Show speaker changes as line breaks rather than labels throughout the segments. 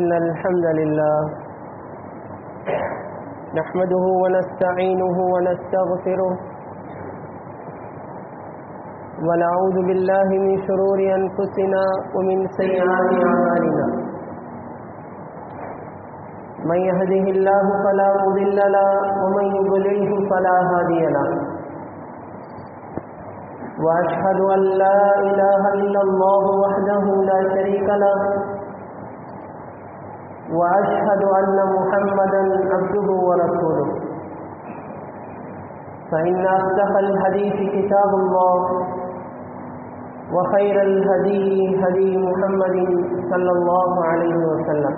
إن الحمد لله نحمده ونستعينه ونستغفره ونعوذ بالله من شرور أنفسنا ومن سيئات أعمالنا من يهده الله فلا مضل له ومن يضلله فلا هادي له وأشهد أن لا إله إلا الله وحده لا شريك له وأشهد أن محمدا عبده ورسوله فإن أصدق الحديث كتاب الله وخير الهدي هدي محمد صلى الله عليه وسلم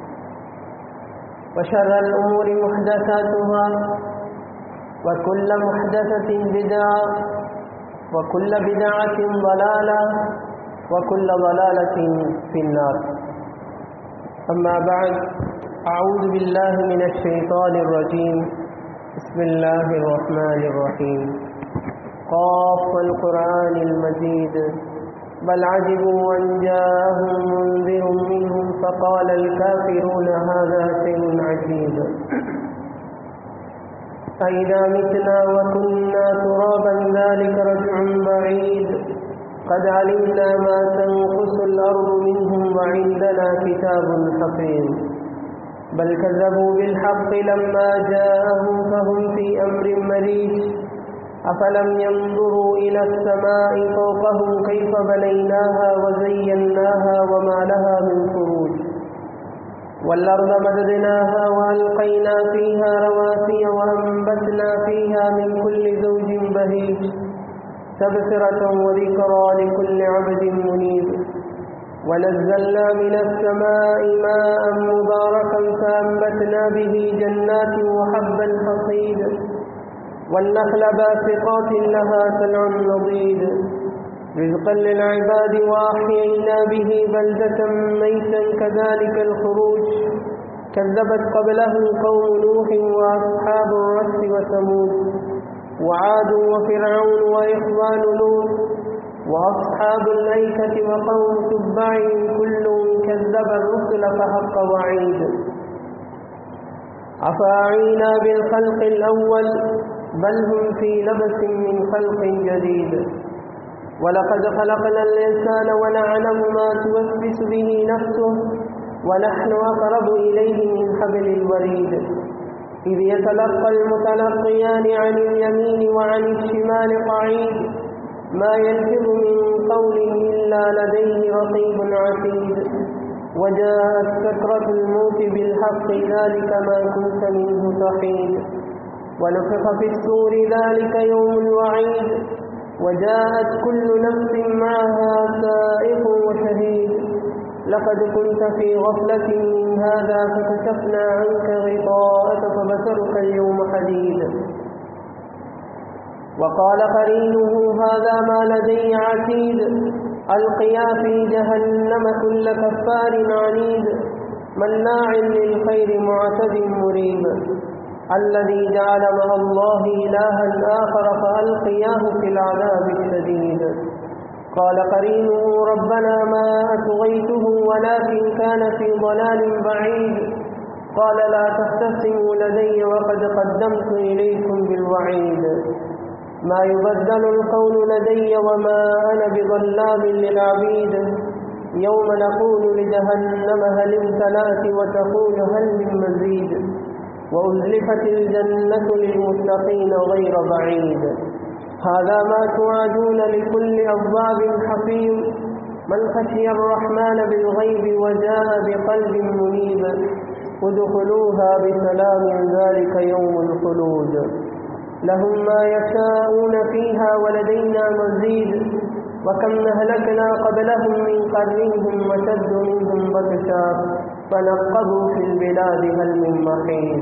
وشر الأمور محدثاتها وكل محدثة بدعة وكل بدعة ضلالة وكل ضلالة في النار أما بعد أعوذ بالله من الشيطان الرجيم بسم الله الرحمن الرحيم قاف القرآن المجيد بل عجبوا أن جاءهم منذر منهم فقال الكافرون هذا شيء عجيب أئذا متنا وكنا ترابا ذلك رجع بعيد قد علمنا ما تنقص الأرض منهم وعندنا كتاب حفيظ بل كذبوا بالحق لما جاءهم فهم في أمر مريج أفلم ينظروا إلى السماء فوقهم كيف بنيناها وزيناها وما لها من فروج والأرض مددناها وألقينا فيها رواسي وأنبتنا فيها من كل زوج بهيج تبصرة وذكرى لكل عبد منيب ونزلنا من السماء ماء مباركا فأنبتنا به جنات وحب الحصيد والنخل باسقات لها سلع نضيد رزقا للعباد وأحيينا به بلدة ميتا كذلك الخروج كذبت قبله قوم نوح وأصحاب الرس وثمود وعاد وفرعون وإخوان لوط وأصحاب الأيكة وقوم تبع كل كذب الرسل فحق وعيد أفاعينا بالخلق الأول بل هم في لبس من خلق جديد ولقد خلقنا الإنسان ونعلم ما توسوس به نفسه ونحن أقرب إليه من حبل الوريد إذ يتلقى المتلقيان عن اليمين وعن الشمال قعيد ما يلفظ من قول إلا لديه رقيب عتيد وجاءت سكرة الموت بالحق ذلك ما كنت منه تحيد ونفخ في السور ذلك يوم الوعيد وجاءت كل نفس معها سائق وشهيد لقد كنت في غفلة من هذا فكشفنا عنك غطاءك فبصرك اليوم حديد وقال قرينه هذا ما لدي عتيد ألقيا في جهنم كل كفار عنيد مناع للخير معتد مريب الذي جعل مع الله إلها آخر فألقياه في العذاب الشديد قال قرينه ربنا ما أتغيته ولكن كان في ضلال بعيد قال لا تختصموا لدي وقد قدمت إليكم بالوعيد ما يبدل القول لدي وما أنا بظلام للعبيد يوم نقول لجهنم هل امتلأت وتقول هل من مزيد وأزلفت الجنة للمتقين غير بعيد هذا ما توعدون لكل أضباب حفيظ من خشي الرحمن بالغيب وجاء بقلب منيب ادخلوها بسلام ذلك يوم الخلود لهم ما يشاءون فيها ولدينا مزيد وكم أهلكنا قبلهم من قرن هم وشد منهم بطشا فنقبوا في البلاد هل من محيط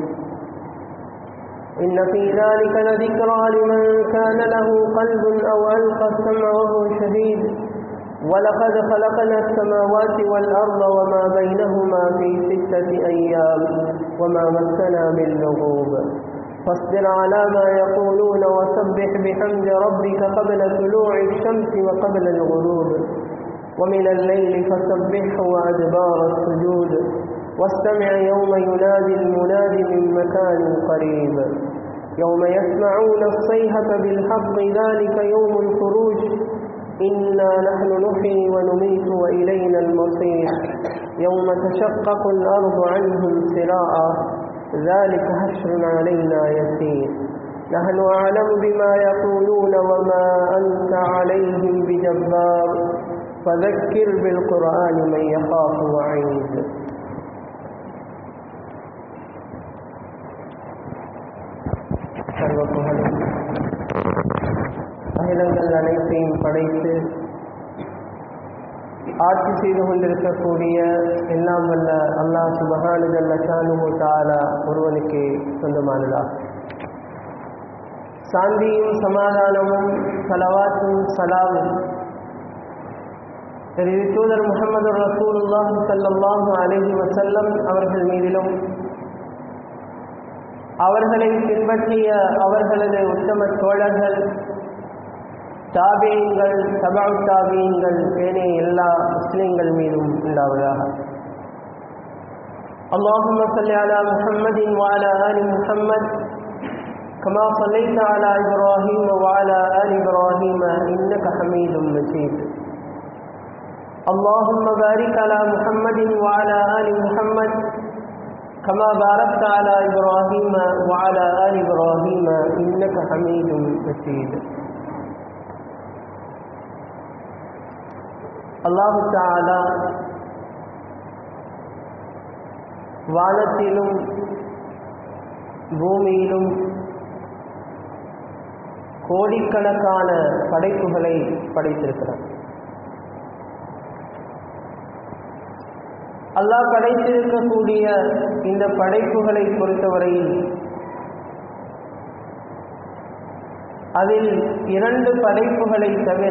إن في ذلك لذكرى لمن كان له قلب أو ألقى السمع وهو شهيد ولقد خلقنا السماوات والأرض وما بينهما في ستة أيام وما مسنا من لغوب فاصبر على ما يقولون وسبح بحمد ربك قبل طلوع الشمس وقبل الغروب ومن الليل فسبحه وأدبار السجود واستمع يوم ينادي المناد من مكان قريب يوم يسمعون الصيحة بالحق ذلك يوم الخروج إنا نحن نحيي ونميت وإلينا المصير يوم تشقق الأرض عنهم سراء ذلك حشر علينا يسير نحن أعلم بما يقولون وما أنت عليهم بجبار فذكر بالقرآن من يخاف وعيد சர்வபுகழும் அகிலங்கள் அனைத்தையும் படைத்து ஆட்சி செய்து கொண்டிருக்கக்கூடிய எல்லாம் வல்ல அல்லாஹ் சுபஹானுஜல்ல ஷானுஹு தாலா ஒருவனுக்கு சொந்தமானதாகும் சாந்தியும் சமாதானமும் சலவாத்தும் சலாமும் திரு தூதர் முகமது ரசூலுல்லாஹ் சல்லாஹு அலஹி வசல்லம் அவர்கள் மீதிலும் அவர்களை பின்பற்றிய அவர்களது உத்தம தோழர்கள் தாபியங்கள் சபால் தாபியங்கள் ஏனைய எல்லா முஸ்லிம்கள் மீதும் உண்டாவதாக اللهم صل على محمد وعلى آل محمد كما صليت على إبراهيم وعلى آل إبراهيم إنك حميد مجيد اللهم بارك على محمد وعلى آل محمد كما باركت على إبراهيم وعلى آل إبراهيم إنك حميد مجيد அல்லாஹு தாலா வானத்திலும் பூமியிலும் கோடிக்கணக்கான படைப்புகளை படைத்திருக்கிறார் அல்லாஹ் படைத்திருக்கக்கூடிய இந்த படைப்புகளை பொறுத்தவரையில் அதில் இரண்டு படைப்புகளை தவிர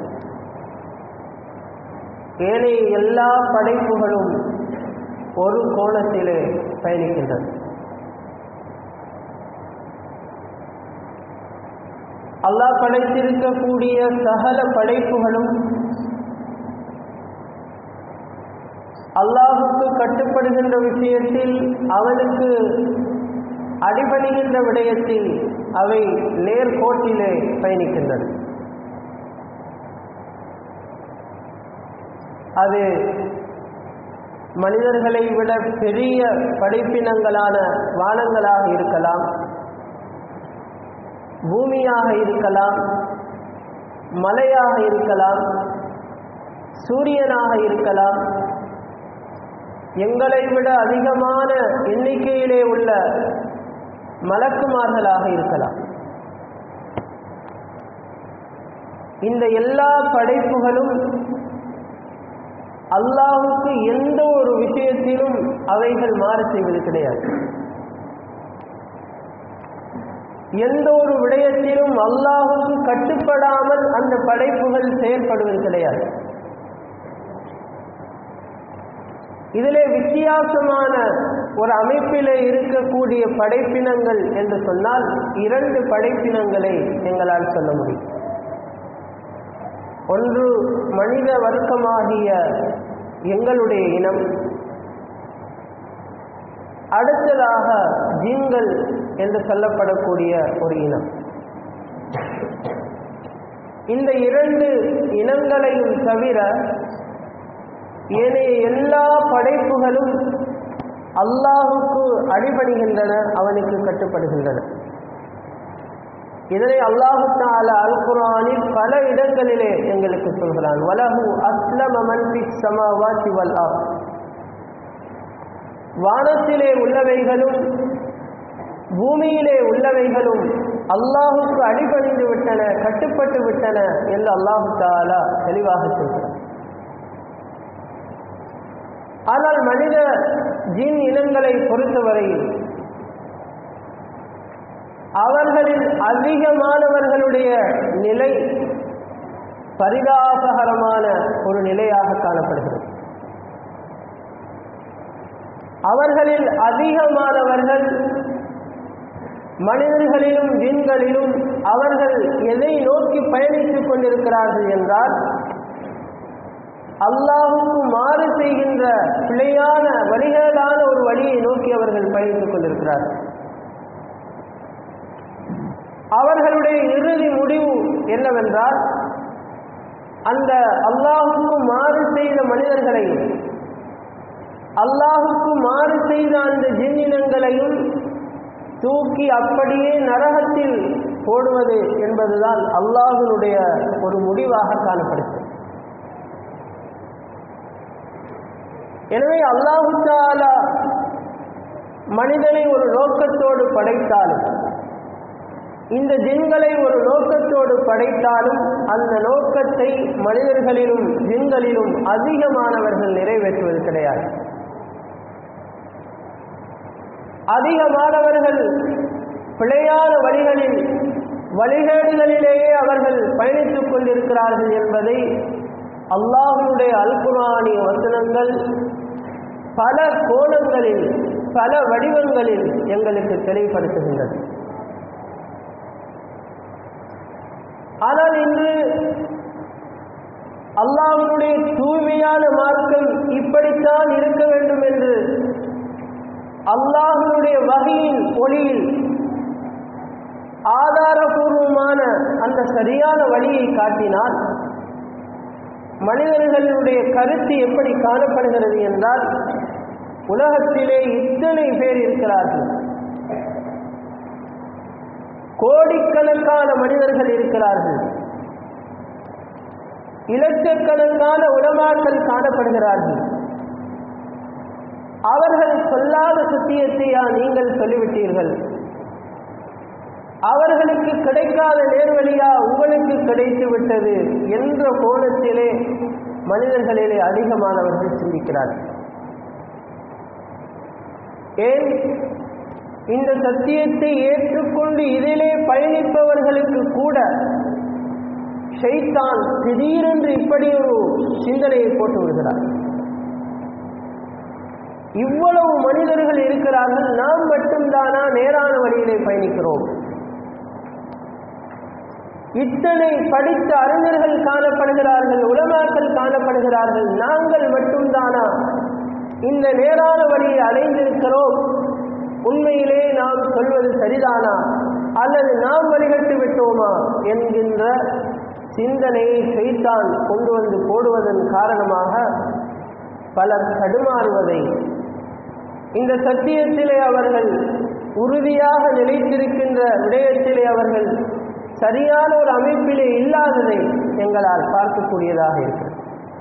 ஏனைய எல்லா படைப்புகளும் ஒரு கோணத்திலே பயணிக்கின்றன அல்லாஹ் படைத்திருக்கக்கூடிய சகல படைப்புகளும் அல்லாஹுக்கு கட்டுப்படுகின்ற விஷயத்தில் அவனுக்கு அடிபணிகின்ற விடயத்தில் அவை நேர்கோட்டிலே பயணிக்கின்றன அது மனிதர்களை விட பெரிய படைப்பினங்களான வானங்களாக இருக்கலாம் பூமியாக இருக்கலாம் மலையாக இருக்கலாம் சூரியனாக இருக்கலாம் எங்களை விட அதிகமான எண்ணிக்கையிலே உள்ள மலக்குமார்களாக இருக்கலாம் இந்த எல்லா படைப்புகளும் அல்லாஹுக்கு எந்த ஒரு விஷயத்திலும் அவைகள் மாறு செய்வது கிடையாது எந்த ஒரு விடயத்திலும் அல்லாஹுக்கு கட்டுப்படாமல் அந்த படைப்புகள் செயல்படுவது கிடையாது இதிலே வித்தியாசமான ஒரு அமைப்பிலே இருக்கக்கூடிய படைப்பினங்கள் என்று சொன்னால் இரண்டு படைப்பினங்களை எங்களால் சொல்ல முடியும் ஒன்று மனித வர்க்கமாகிய எங்களுடைய இனம் அடுத்ததாக ஜீன்கள் என்று சொல்லப்படக்கூடிய ஒரு இனம் இந்த இரண்டு இனங்களையும் தவிர ஏனைய எல்லா படைப்புகளும் அல்லாஹுக்கு அடிபடுகின்றன அவனுக்கு கட்டுப்படுகின்றன இதனை அல்லாஹு தால அல் குரானில் பல இடங்களிலே எங்களுக்கு சொல்கிறான் வலஹு அஸ்லம மன் ஃபிஸ் ஸமாவாத்தி வல் அர்த் வானத்திலே உள்ளவைகளும் பூமியிலே உள்ளவைகளும் அல்லாஹுக்கு அடிபணிந்து விட்டன கட்டுப்பட்டு விட்டன என்று அல்லாஹு தாலா தெளிவாக சொல்கிறார் ஆனால் மனித ஜீன் இனங்களை பொறுத்தவரையில் அவர்களில் அதிகமானவர்களுடைய நிலை பரிதாபகரமான ஒரு நிலையாக காணப்படுகிறது அவர்களில் அதிகமானவர்கள் மனிதர்களிலும் ஜின்களிலும் அவர்கள் எதை நோக்கி பயணித்துக் கொண்டிருக்கிறார்கள் என்றால் அல்லாஹுக்கு மாறு செய்கின்ற பிழையான வழிகேடான ஒரு வழியை நோக்கி அவர்கள் பயணித்துக் கொண்டிருக்கிறார்கள் அவர்களுடைய இறுதி முடிவு என்னவென்றால் அந்த அல்லாஹுக்கு மாறு செய்த மனிதர்களையும் அல்லாஹுக்கு மாறு செய்த அந்த ஜின்னினங்களையும் தூக்கி அப்படியே நரகத்தில் போடுவது என்பதுதான் அல்லாஹினுடைய ஒரு முடிவாக காணப்படுகிறது எனவே அல்லாஹு தாலா மனிதனை ஒரு நோக்கத்தோடு படைத்தாலும் இந்த ஜின்களை ஒரு நோக்கத்தோடு படைத்தாலும் அந்த நோக்கத்தை மனிதர்களிலும் ஜின்களிலும் அதிகமானவர்கள் நிறைவேற்றுவது கிடையாது அதிகமானவர்கள் பிழையான வழிகளில் வழிகேடுகளிலேயே அவர்கள் பயணித்துக் கொண்டிருக்கிறார்கள் என்பதை அல்லாஹனுடைய அல்குரானி வசனங்கள் பல கோணங்களில் பல வடிவங்களில் எங்களுக்கு தெளிவுபடுத்துகின்றது ஆனால் இன்று அல்லாஹனுடைய தூய்மையான மார்க்கம் இப்படித்தான் இருக்க வேண்டும் என்று அல்லாஹனுடைய வகையின் ஒளியில் ஆதாரபூர்வமான அந்த சரியான வழியை காட்டினால் மனிதர்களுடைய கருத்து எப்படி காணப்படுகிறது என்றால் உலகத்திலே இத்தனை பேர் இருக்கிறார்கள் கோடிக்கணக்கான மனிதர்கள் இருக்கிறார்கள் இலட்சக்கணக்கான உலமாக்கள் காணப்படுகிறார்கள் அவர்கள் சொல்லாத சத்தியத்தையா நீங்கள் சொல்லிவிட்டீர்கள் அவர்களுக்கு கிடைக்காத நேர்வழியா உங்களுக்கு கிடைத்து விட்டது என்ற கோணத்திலே மனிதர்களிலே அதிகமானவர்கள் சிந்திக்கிறார்கள் ஏன் இந்த சத்தியத்தை ஏற்றுக்கொண்டு இதிலே பயணிப்பவர்களுக்கு கூட ஷைத்தான் திடீரென்று இப்படி ஒரு சிந்தனையை போட்டு விடுகிறார் இவ்வளவு மனிதர்கள் இருக்கிறார்கள் நாம் மட்டும்தானா நேரான வழியிலே பயணிக்கிறோம் இத்தனை படித்த அறிஞர்கள் காணப்படுகிறார்கள் உலமாக்கள் காணப்படுகிறார்கள் நாங்கள் மட்டும்தானா இந்த நேரான வழியை அடைந்திருக்கிறோம் உண்மையிலே நாம் சொல்வது சரிதானா அல்லது நாம் வழிகட்டு விட்டோமா என்கின்ற சிந்தனையை செய்தான் கொண்டு வந்து போடுவதன் காரணமாக பலர் தடுமாறுவதை இந்த சத்தியத்திலே அவர்கள் உறுதியாக நிலைத்திருக்கின்ற விடயத்திலே அவர்கள் சரியான ஒரு அமைப்பிலே இல்லாததை எங்களால் பார்க்கக்கூடியதாக இருக்கிறது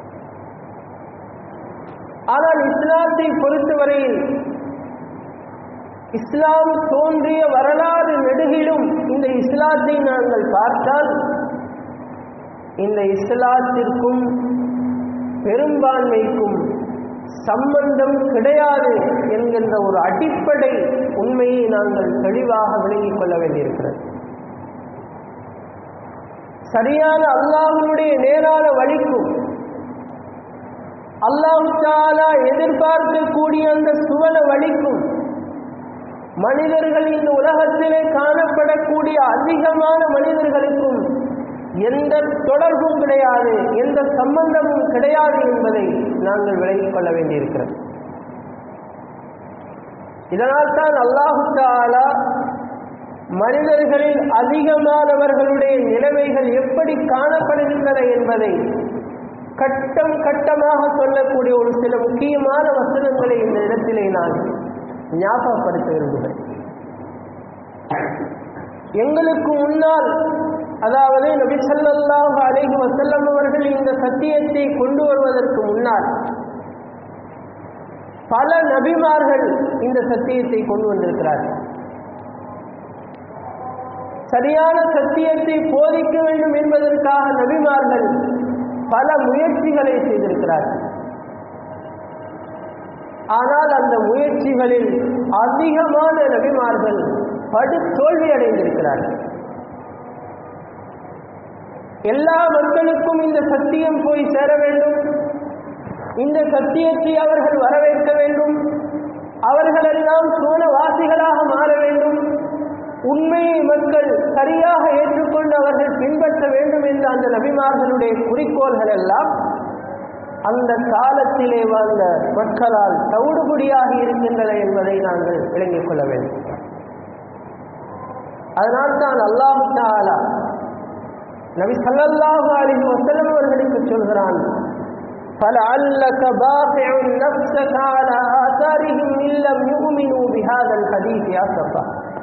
ஆனால் இஸ்லாத்தை பொறுத்தவரையில் இஸ்லாம் தோன்றிய வரலாறு நெடுகிலும் இந்த இஸ்லாத்தை நாங்கள் பார்த்தால் இந்த இஸ்லாத்திற்கும் பெரும்பான்மைக்கும் சம்பந்தம் கிடையாது என்கின்ற ஒரு அடிப்படை உண்மையை நாங்கள் தெளிவாக விளங்கிக் கொள்ள வேண்டியிருக்கிறது சரியான அல்லாஹனுடைய நேரான வழிக்கும் அல்லாஹு தாலா எதிர்பார்க்கக்கூடிய அந்த சுவன வழிக்கும் மனிதர்கள் இந்த உலகத்திலே காணப்படக்கூடிய அதிகமான மனிதர்களுக்கும் எந்த தொடர்பும் கிடையாது எந்த சம்பந்தமும் கிடையாது என்பதை நாங்கள் விளங்கிக் கொள்ள வேண்டியிருக்கிறது இதனால் தான் அல்லாஹு தாலா மனிதர்களில் அதிகமானவர்களுடைய நிலைமைகள் எப்படி காணப்படுகின்றன என்பதை கட்டம் கட்டமாக சொல்லக்கூடிய ஒரு சில முக்கியமான வசனங்களை இந்த இடத்திலே நான் ஞாபகப்படுத்த விரும்புகிறேன் எங்களுக்கு முன்னால் அதாவது நபி ஸல்லல்லாஹு அலைஹி வஸல்லம் அவர்கள் இந்த சத்தியத்தை கொண்டு வருவதற்கு முன்னால் பல நபிமார்கள் இந்த சத்தியத்தை கொண்டு வந்திருக்கிறார்கள் சரியான சத்தியத்தை போதிக்க வேண்டும் என்பதற்காக நபிமார்கள் பல முயற்சிகளை செய்திருக்கிறார்கள் ஆனால் அந்த முயற்சிகளில் அதிகமான நபிமார்கள் படு தோல்வி அடைந்திருக்கிறார்கள் எல்லா மக்களுக்கும் இந்த சத்தியம் போய் சேர வேண்டும் இந்த சத்தியத்தை அவர்கள் வரவேற்க வேண்டும் அவர்களெல்லாம் சோனவாசிகளாக மாற வேண்டும் உண்மையை மக்கள் சரியாக ஏற்றுக்கொண்டு அவர்கள் பின்பற்ற வேண்டும் என்ற அந்த நபிமார்களுடைய குறிக்கோள்கள் எல்லாம் அந்த காலத்திலே வாழ்ந்த மக்களால் தவிடுபடியாக இருக்கின்றன என்பதை நாங்கள் விளங்கிக் கொள்ள வேண்டும் அதனால்தான் அல்லாஹு தாலா நபி ஸல்லல்லாஹு அலைஹி வஸல்லம் அவர்களுக்கு சொல்கிறான் فلعلك باخع نفسك على آثارهم إن لم يؤمنوا بهذا الحديث أسفا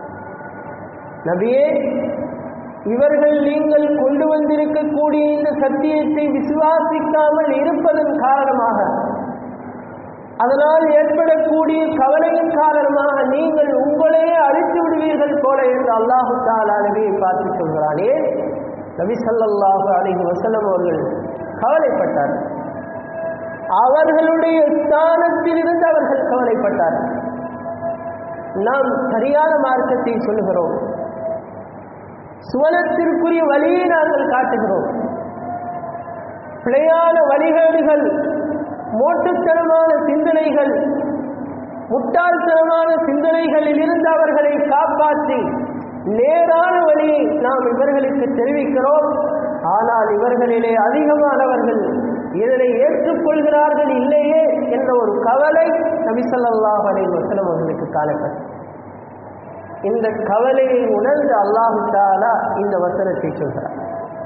நபியே இவர்கள் நீங்கள் கொண்டு வந்திருக்கக்கூடிய இந்த சத்தியத்தை விசுவாசிக்காமல் இருப்பதன் காரணமாக அதனால் ஏற்படக்கூடிய கவலையின் காரணமாக நீங்கள் உங்களையே அழித்து விடுவீர்கள் போல என்று அல்லாஹு தாலா நபியை பார்த்து சொல்கிறானே நபி ஸல்லல்லாஹு அலைஹி வஸல்லம் அவர்கள் கவலைப்பட்டார் அவர்களுடைய ஸ்தானத்திலிருந்து அவர்கள் கவலைப்பட்டார்கள் நாம் சரியான மார்க்கத்தை சொல்லுகிறோம் சுவனத்திற்குரிய வழியை நாங்கள் காட்டுகிறோம் பிழையான வழிகேடுகள் மோட்டுத்தனமான சிந்தனைகள் முட்டாள்தனமான சிந்தனைகளில் இருந்து அவர்களை காப்பாற்றி நேரான வழியை நாம் இவர்களுக்கு தெரிவிக்கிறோம் ஆனால் இவர்களிலே அதிகமானவர்கள் இதனை ஏற்றுக்கொள்கிறார்கள் இல்லையே என்ற ஒரு கவலை நபிசல்லாஹ் அலை வசலம் அவர்களுக்கு காணப்பட்டது இந்த கவலையை உணர்ந்து அல்லாஹு தாலா இந்த வசனத்தை சொல்கிறார்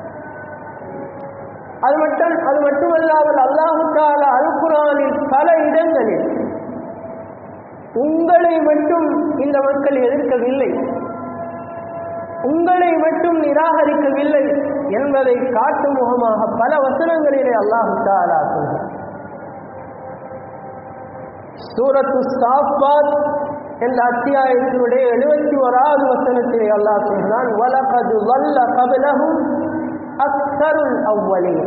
அது மட்டும் அது மட்டுமல்லாமல் அல்லாஹு தாலா அல்குரானில் பல இடங்களில் உங்களை மட்டும் இந்த மக்கள் எதிர்க்கவில்லை உங்களை மட்டும் நிராகரிக்கவில்லை என்பதை காட்டும் முகமாக பல வசனங்களிலே அல்லாஹு தாலா சொல்கிறார் சூரத்து சாஃபாத் என்ற அத்தியாயத்தினுடைய எழுபத்தி ஓராவது வசனத்திலே அல்லாஹ் சொல்கிறான் வலகது வல்ல கபிலகும் அக்சருள் அவ்வளே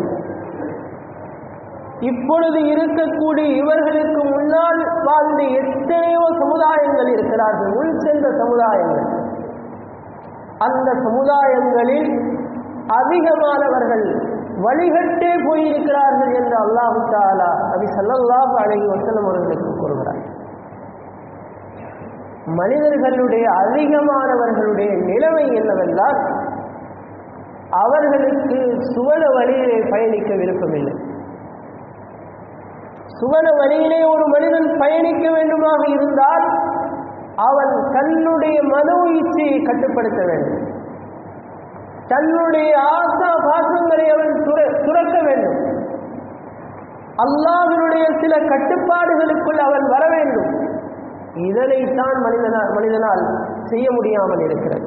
இப்பொழுது இருக்கக்கூடிய இவர்களுக்கு முன்னால் வாழ்ந்த எத்தனையோ சமுதாயங்கள் இருக்கிறார்கள் உள் சென்ற சமுதாயங்கள் அந்த சமுதாயங்களில் அதிகமானவர்கள் வழிகட்டே போயிருக்கிறார்கள் என்று அல்லாஹு தாலா நபி ஸல்லல்லாஹு அலைஹி வஸல்லம் அவர்களுக்கு கூறுகிறார் மனிதர்களுடைய அதிகமானவர்களுடைய நிலைமை என்னவென்றால் அவர்களுக்கு சுவன வழியிலே பயணிக்க விருப்பமில்லை சுவன வழியிலே ஒரு மனிதன் பயணிக்க வேண்டுமாக இருந்தால் அவன் தன்னுடைய மனோ இச்சையை கட்டுப்படுத்த வேண்டும் தன்னுடைய ஆசா பாசங்களை அவன் துற- துறக்க வேண்டும் அல்லாஹ்வினுடைய சில கட்டுப்பாடுகளுக்குள் அவன் வர வேண்டும் இதனைத்தான் மனிதனால் மனிதனால் செய்ய முடியாமல் இருக்கிறது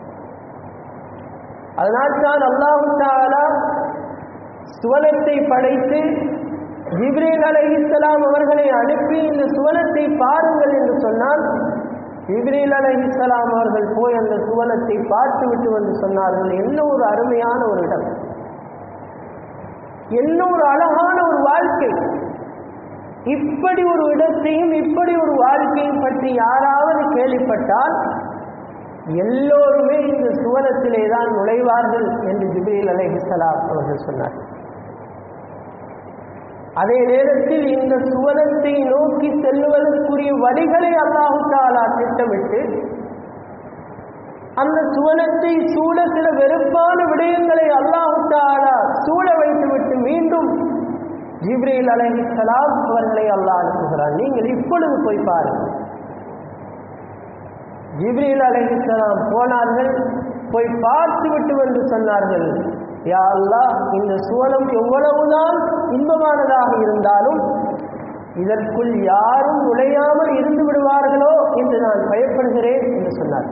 அதனால்தான் அல்லாஹு தாலா சுவனத்தை படைத்து ஜிப்ரீல் அலைஹிஸ்ஸலாம் அவர்களை அனுப்பி இந்த சுவனத்தை பாருங்கள் என்று சொன்னால் ஜிப்ரீல் அலைஹிஸ்ஸலாம் அவர்கள் போய் அந்த சுவனத்தை பார்த்து விட்டு வந்து சொன்னார்கள் என்ன ஒரு அருமையான ஒரு இடம் என்ன ஒரு அழகான ஒரு வாழ்க்கை இப்படி ஒரு இடத்தையும் இப்படி ஒரு வாழ்க்கையும் பற்றி யாராவது கேள்விப்பட்டால் எல்லோருமே இந்த சுவனத்திலே தான் நுழைவார்கள் என்று ஜிப்ரீல் அலைஹிஸ்ஸலாம் அவர்கள் சொன்னார்கள் அதே நேரத்தில் இந்த சுவனத்தை நோக்கி செல்லுவதற்குரிய வழிகளை அல்லாஹு தாலா திட்டமிட்டு அந்த சுவனத்தை சூழ சில வெறுப்பான விடயங்களை அல்லாஹு தாலா சூழ வைத்துவிட்டு மீண்டும் ஜிப்ரீல் அலைஹிஸ்ஸலாம் அவர்களை அல்லாஹ் அனுப்புகிறார் நீங்கள் இப்பொழுது போய் பாருங்கள் ஜிப்ரீல் அலைஹிஸ்ஸலாம் போனார்கள் போய் பார்த்து விட்டு வந்து சொன்னார்கள் யா அல்லாஹ் இந்த சுவனம் எவ்வளவுதான் இன்பமானதாக இருந்தாலும் இதற்குள் யாரும் நுழையாமல் இருந்து விடுவார்களோ என்று நான் பயப்படுகிறேன் என்று சொன்னார்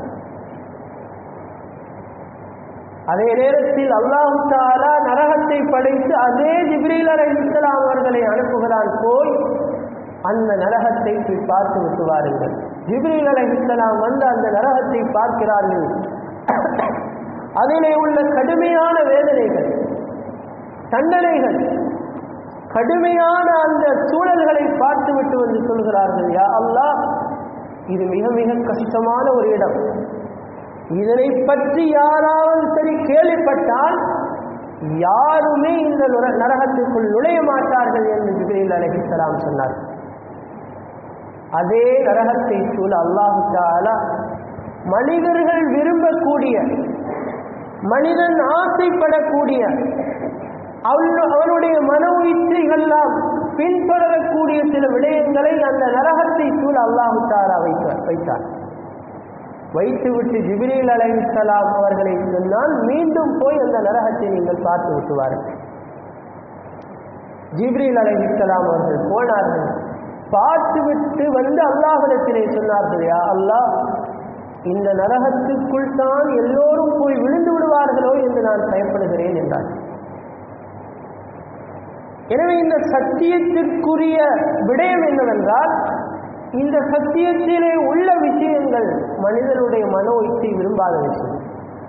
அதே நேரத்தில் அல்லாஹு தாலா நரகத்தை படைத்து அதே ஜிப்ரீல் அலைஹிஸ்ஸலாம் அவர்களை அனுப்புகிறான் போய் அந்த நரகத்தை போய் பார்த்து விட்டு வாருங்கள் ஜிப்ரீல் அலைஹிஸ்ஸலாம் வந்து அந்த நரகத்தை பார்க்கிறார்கள் அதிலே உள்ள கடுமையான வேதனைகள் தண்டனைகள் கடுமையான அந்த சூழல்களை பார்த்துவிட்டு வந்து சொல்கிறார்கள் யா அல்லாஹ் இது மிக மிக கஷ்டமான ஒரு இடம் இதனை பற்றி யாராவது சரி கேள்விப்பட்டால் யாருமே இந்த நுர- நரகத்திற்குள் நுழைய மாட்டார்கள் என்று ஜிப்ரீல் அலைஹிஸ்ஸலாம் சொன்னார் அதே நரகத்தை சூழ அல்லாஹு தாலா மனிதர்கள் விரும்பக்கூடிய மனிதன் ஆசைப்படக்கூடிய அவனு- அவனுடைய மனோ இச்சைகள்லாம் பின்தொடரக்கூடிய சில விடயங்களை அந்த நரகத்தை சூழ அல்லாஹு தாலா வைத்தார் வைத்தார் வைத்துவிட்டு ஜிப்ரீல் அலைஹிஸ்ஸலாம் அவர்களை சொன்னால் மீண்டும் போய் அந்த நரகத்தை நீங்கள் பார்த்து விட்டு வாருங்கள் ஜிப்ரீல் அலைஹிஸ்ஸலாம் அவர்கள் போனார்கள் பார்த்துவிட்டு வந்து அல்லாஹிடத்திலே சொன்னார்கள் யா அல்லாஹ் இந்த நரகத்துக்குள் தான் எல்லோரும் போய் விழுந்து விடுவார்களோ என்று நான் பயப்படுகிறேன் என்றார் எனவே இந்த சத்தியத்திற்குரிய விடயம் என்னவென்றால் இந்த சத்தியத்திலே உள்ள விஷயங்கள் மனிதனுடைய மனோ இச்சை விரும்பாத விஷயம்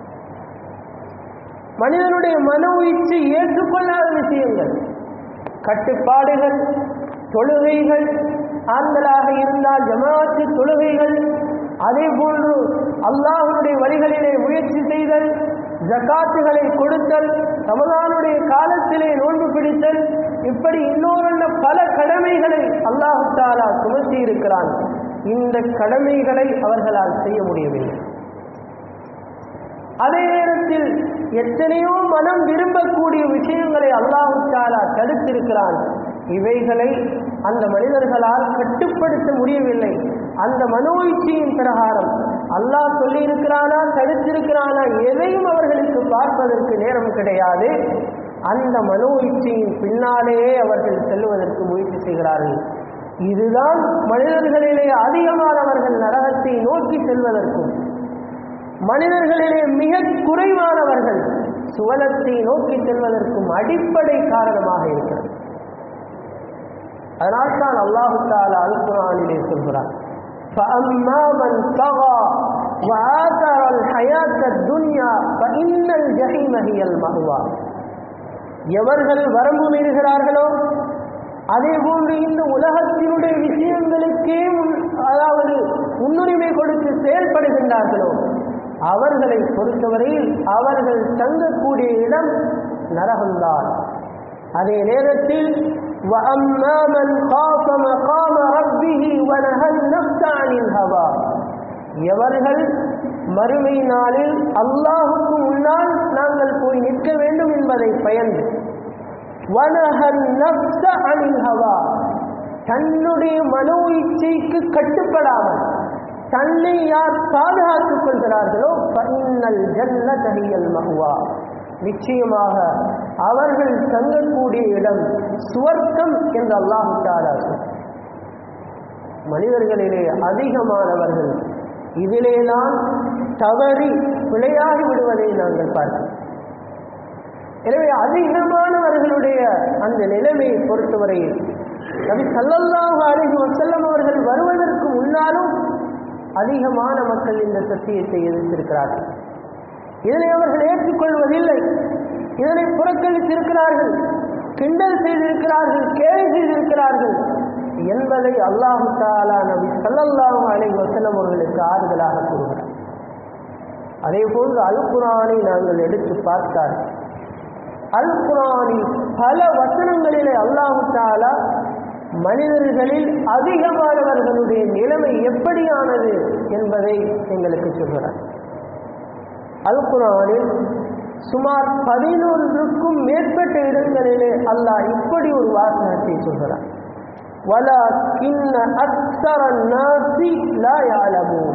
மனிதனுடைய மனோ இச்சை ஏற்றுக்கொள்ளாத விஷயங்கள் கட்டுப்பாடுகள் தொழுகைகள் ஆண்களாக இருந்தால் ஜமாத்து தொழுகைகள் அதே போன்று அல்லாஹ்வுடைய வழிகளிலே முயற்சி செய்தல் ஜகாத்துகளை கொடுத்தல் ரமலானுடைய காலத்திலே நோன்பு பிடித்தல் இப்படி இன்னொரு பல கடமைகளை அல்லாஹு தாலா சுமத்தி இருக்கிறான் இந்த கடமைகளை அவர்களால் செய்ய முடியவில்லை அதே நேரத்தில் எத்தனையோ மனம் விரும்பக்கூடிய விஷயங்களை அல்லாஹு தாலா தடுத்திருக்கிறான் இவைகளை அந்த மனிதர்களால் கட்டுப்படுத்த முடியவில்லை அந்த மனோ இச்சையின் பிரகாரம் அல்லாஹ் சொல்லியிருக்கிறானா தடுத்திருக்கிறானா எதையும் அவர்களுக்கு பார்ப்பதற்கு நேரம் கிடையாது அந்த மனோ இச்சையின் பின்னாலேயே அவர்கள் செல்வதற்கு முயற்சி செய்கிறார்கள் இதுதான் மனிதர்களிலே அதிகமானவர்கள் நரகத்தை நோக்கி செல்வதற்கும் மனிதர்களிலே மிக குறைவானவர்கள் சுவனத்தை நோக்கி செல்வதற்கும் அடிப்படை காரணமாக இருக்கிறது அதனால்தான் அல்லாஹு தாலா அல் குரானிலே சொல்கிறார் فأما من طغى وآثر الحياة الدنيا فإن الجحيم هي المأوى எவர்கள் வரம்பு மீறுகிறார்களோ அதே போன்று இந்த உலகத்தினுடைய விஷயங்களுக்கே முன்- அதாவது முன்னுரிமை கொடுத்து செயல்படுகின்றார்களோ அவர்களை பொறுத்தவரையில் அவர்கள் தங்கக்கூடிய இடம் நரகம்தான் அதே நேரத்தில் وَأَمَّا مَنْ خَافَ مَقَامَ رَبِّهِ وَنَهَى النَّفْسَ عَنِ الْهَوَى எவர்கள் மறுமை நாளில் அல்லாஹுக்கு முன்னால் நாங்கள் போய் நிற்க வேண்டும் என்பதை பயந்து وَنَهَى النَّفْسَ عَنِ الْهَوَى தன்னுடைய மனோ இச்சைக்கு கட்டுப்படாமல் தன்னை யார் பாதுகாத்துக் கொள்கிறார்களோ ஃபஇன்னல் ஜன்னத ஹியல் மஹ்வா நிச்சயமாக அவர்கள் தங்கக்கூடிய இடம் சுவர்க்கம் என்று அல்லாஹு தஆலா சொல்கிறார். மனிதர்களிலே அதிகமானவர்கள் இதிலேதான் தவறி விளையாடி விடுவதை நாங்கள் பார்க்கிறோம் எனவே அதிகமானவர்களுடைய அந்த நிலைமையை பொறுத்தவரையில் நபி ஸல்லல்லாஹு அலைஹி வஸல்லம் அவர்கள் வருவதற்கு முன்னாலும் அதிகமான மக்கள் இந்த சத்தியத்தை எதிர்த்திருக்கிறார்கள் இதனை அவர்கள் ஏற்றுக்கொள்வதில்லை இதனை புறக்கணித்திருக்கிறார்கள் கிண்டல் செய்திருக்கிறார்கள் கேலி செய்திருக்கிறார்கள் என்பதை அல்லாஹு தாலா நபி ஸல்லல்லாஹு அலைஹி வஸல்லம் அவர்களுக்கு ஆறுதலாக கூறுகிறார் அதே போன்று அல் குர்ஆனை நாங்கள் எடுத்து பார்த்தால் அல் குர்ஆனில் பல வசனங்களிலே அல்லாஹு தாலா மனிதர்களில் அதிகமானவர்களுடைய நிலைமை எப்படியானது என்பதை எங்களுக்கு சொல்கிறார் அல் குர்ஆனில் சுமார் பதினொன்றுக்கும் மேற்பட்ட இடங்களிலே அல்லாஹ் இப்படி ஒரு வாசகத்தை சொல்கிறார் وَلَكِنَّ أَكْثَرَ النَّاسِ لَا يَعْلَمُونَ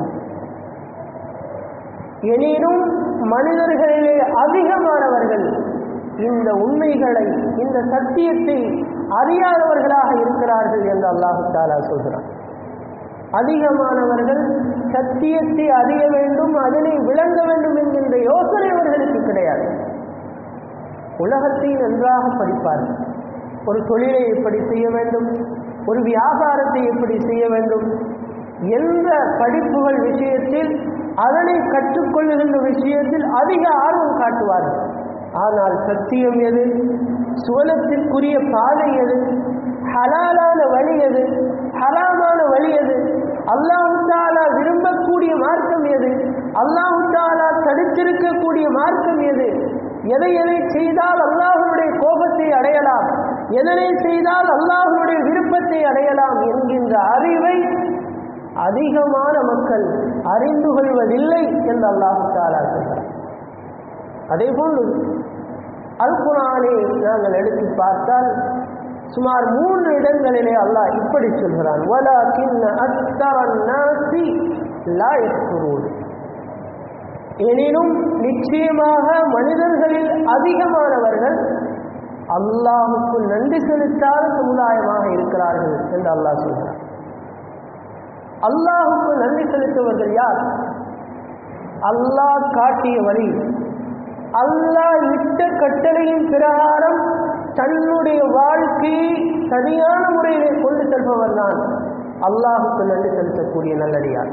எனினும் மனிதர்களிலே அதிகமானவர்கள் இந்த உண்மைகளை இந்த சத்தியத்தை அறியாதவர்களாக இருக்கிறார்கள் என்று அல்லாஹு தாலா சொல்கிறார் அதிகமானவர்கள் சத்தியத்தை அறிய வேண்டும் அதனை விளங்க வேண்டும் என்கின்ற யோசனை அவர்களுக்கு கிடையாது உலகத்தை நன்றாக படிப்பார்கள் ஒரு தொழிலை எப்படி செய்ய வேண்டும் ஒரு வியாபாரத்தை எப்படி செய்ய வேண்டும் எந்த படிப்புகள் விஷயத்தில் அதனை கற்றுக்கொள்ளுகின்ற விஷயத்தில் அதிக ஆர்வம் காட்டுவார்கள் ஆனால் சத்தியம் எது சுவனத்திற்குரிய பாதை எது ஹலாலான வழி எது ஹராமான வழி எது அல்லாஹு தாலா விரும்பக்கூடிய மார்க்கம் எது அல்லாஹு தாலா தடுத்திருக்கக்கூடிய மார்க்கம் எது எதை எதை செய்தால் அல்லாஹனுடைய கோபத்தை அடையலாம் எதனை செய்தால் அல்லாஹனுடைய விருப்பத்தை அடையலாம் என்கின்ற அறிவை அதிகமான மக்கள் அறிந்து கொள்வதில்லை என்று அல்லாஹு தாலா சொல்கிறார் அதே போன்று அல் குரானை நாங்கள் எடுத்து பார்த்தால் சுமார் மூன்று இடங்களிலே அல்லாஹ் இப்படி சொல்கிறான் வலாக்கின்ன அத்தரன் நாசி லா யஸ்குரூன் எனினும் நிச்சயமாக மனிதர்களில் அதிகமானவர்கள் அல்லாஹுக்கு நன்றி செலுத்தாத சமுதாயமாக இருக்கிறார்கள் என்று அல்லாஹ் சொல்கிறார் அல்லாஹுக்கு நன்றி செலுத்துவர்கள் யார் அல்லாஹ் காட்டிய வழி அல்லாஹ் இட்ட கட்டளையின் பிரகாரம் தன்னுடைய வாழ்க்கையை சரியான முறையிலே கொண்டு செல்பவர் தான் அல்லாஹுக்கு நன்றி செலுத்தக்கூடிய நல்லடியார்